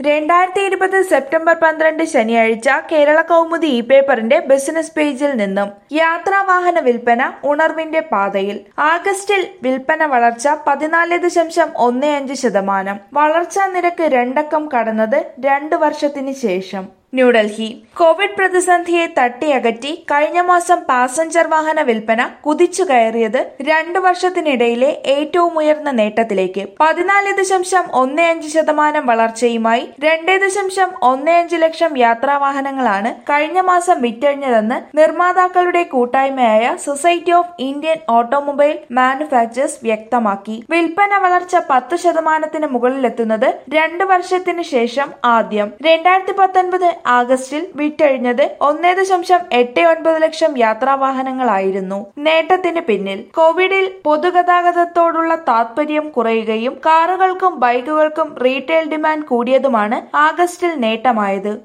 രണ്ടായിരത്തി ഇരുപത് സെപ്റ്റംബർ പന്ത്രണ്ട് ശനിയാഴ്ച കേരള കൗമുദി ഇ പേപ്പറിന്റെ ബിസിനസ് പേജിൽ നിന്നും യാത്രാവാഹന വിൽപ്പന ഉണർവിന്റെ പാതയിൽ ആഗസ്റ്റിൽ വിൽപ്പന വളർച്ച പതിനാല് ദശാംശം ഒന്ന് അഞ്ച് ശതമാനം വളർച്ചാ നിരക്ക് രണ്ടക്കം കടന്നത് രണ്ട് വർഷത്തിന് ശേഷം ന്യൂഡൽഹി കോവിഡ് പ്രതിസന്ധിയെ തട്ടിയകറ്റി കഴിഞ്ഞ മാസം പാസഞ്ചർ വാഹന വിൽപ്പന കുതിച്ചു കയറിയത് രണ്ടു വർഷത്തിനിടയിലെ ഏറ്റവും ഉയർന്ന നേട്ടത്തിലേക്ക് പതിനാല് ദശാംശം ഒന്ന് അഞ്ച് ശതമാനം വളർച്ചയുമായി രണ്ടേ ദശാംശം ഒന്ന് അഞ്ച് ലക്ഷം യാത്രാവാഹനങ്ങളാണ് കഴിഞ്ഞ മാസം വിറ്റഴിഞ്ഞതെന്ന് നിർമ്മാതാക്കളുടെ കൂട്ടായ്മയായ society of Indian automobile manufacturers വ്യക്തമാക്കി വിൽപ്പന വളർച്ച പത്ത് ശതമാനത്തിന് മുകളിലെത്തുന്നത് രണ്ട് വർഷത്തിന് ശേഷം ആദ്യം രണ്ടായിരത്തി പത്തൊൻപത് ആഗസ്റ്റിൽ വിറ്റഴിഞ്ഞത് ഒന്നേ ദശാംശം എട്ട് ഒൻപത് ലക്ഷം യാത്രാവാഹനങ്ങളായിരുന്നു നേട്ടത്തിന് പിന്നിൽ കോവിഡിൽ പൊതുഗതാഗതത്തോടുള്ള താത്പര്യം കുറയുകയും കാറുകൾക്കും ബൈക്കുകൾക്കും റീറ്റെയിൽ ഡിമാൻഡ് കൂടിയതുമാണ് ആഗസ്റ്റിൽ നേട്ടമായത്